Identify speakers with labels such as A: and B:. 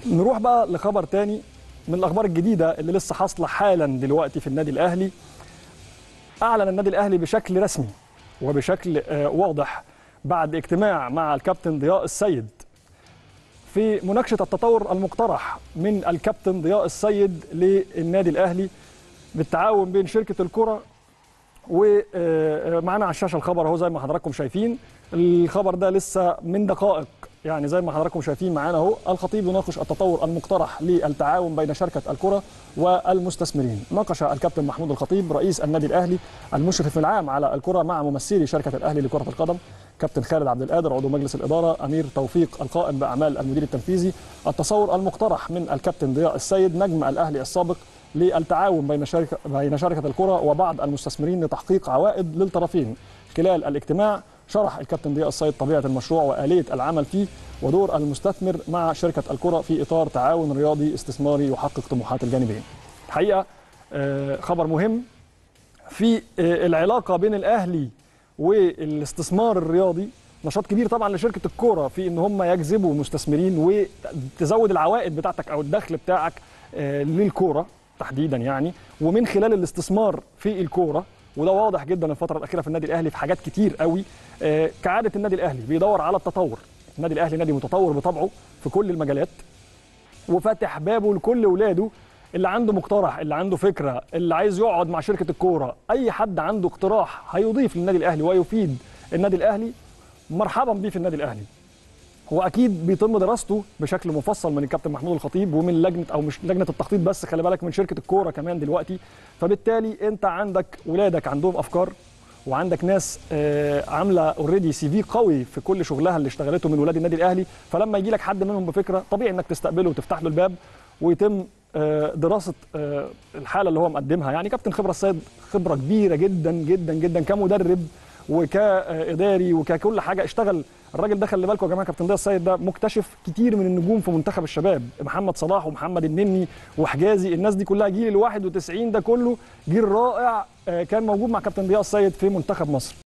A: نروح بقى لخبر تاني من الاخبار الجديده اللي لسه حاصله حالا دلوقتي في النادي الاهلي اعلن النادي الاهلي بشكل رسمي وبشكل آه، واضح بعد اجتماع مع الكابتن ضياء السيد في مناقشه التطور المقترح من الكابتن ضياء السيد للنادي الاهلي بالتعاون بين شركه الكره ومعانا على الشاشه الخبر اهو زي ما حضراتكم شايفين الخبر ده لسه من دقائق يعني زي ما حضراتكم شايفين معانا اهو الخطيب يناقش التطور المقترح للتعاون بين شركه الكره والمستثمرين ناقش الكابتن محمود الخطيب رئيس النادي الاهلي المشرف العام على الكره مع ممثلي شركه الاهلي لكره القدم كابتن خالد عبد القادر عضو مجلس الاداره امير توفيق القائم باعمال المدير التنفيذي التصور المقترح من الكابتن ضياء السيد نجم الاهلي السابق للتعاون بين شركه بين شركه الكره وبعض المستثمرين لتحقيق عوائد للطرفين خلال الاجتماع شرح الكابتن ضياء السيد طبيعه المشروع واليه العمل فيه ودور المستثمر مع شركه الكره في اطار تعاون رياضي استثماري يحقق طموحات الجانبين. الحقيقه آه، خبر مهم في آه، العلاقه بين الاهلي والاستثمار الرياضي نشاط كبير طبعا لشركه الكوره في ان هم يجذبوا مستثمرين وتزود العوائد بتاعتك او الدخل بتاعك آه، للكوره تحديدا يعني ومن خلال الاستثمار في الكوره وده واضح جدا الفتره الاخيره في النادي الاهلي في حاجات كتير قوي آه، كعاده النادي الاهلي بيدور على التطور النادي الاهلي نادي متطور بطبعه في كل المجالات وفاتح بابه لكل ولاده اللي عنده مقترح اللي عنده فكره اللي عايز يقعد مع شركه الكوره اي حد عنده اقتراح هيضيف للنادي الاهلي ويفيد النادي الاهلي مرحبا بيه في النادي الاهلي هو اكيد بيتم دراسته بشكل مفصل من الكابتن محمود الخطيب ومن لجنه او مش لجنه التخطيط بس خلي بالك من شركه الكوره كمان دلوقتي فبالتالي انت عندك ولادك عندهم افكار وعندك ناس آه، عامله اوريدي سي في قوي في كل شغلها اللي اشتغلته من ولاد النادي الاهلي فلما يجي لك حد منهم بفكره طبيعي انك تستقبله وتفتح له الباب ويتم آه، دراسه آه، الحاله اللي هو مقدمها يعني كابتن خبره السيد خبره كبيره جدا جدا جدا كمدرب وكاداري وككل حاجه اشتغل الراجل ده خلي بالكم يا جماعه كابتن ضياء السيد ده مكتشف كتير من النجوم في منتخب الشباب محمد صلاح ومحمد النني وحجازي الناس دي كلها جيل ال 91 ده كله جيل رائع آه، كان موجود مع كابتن ضياء السيد في منتخب مصر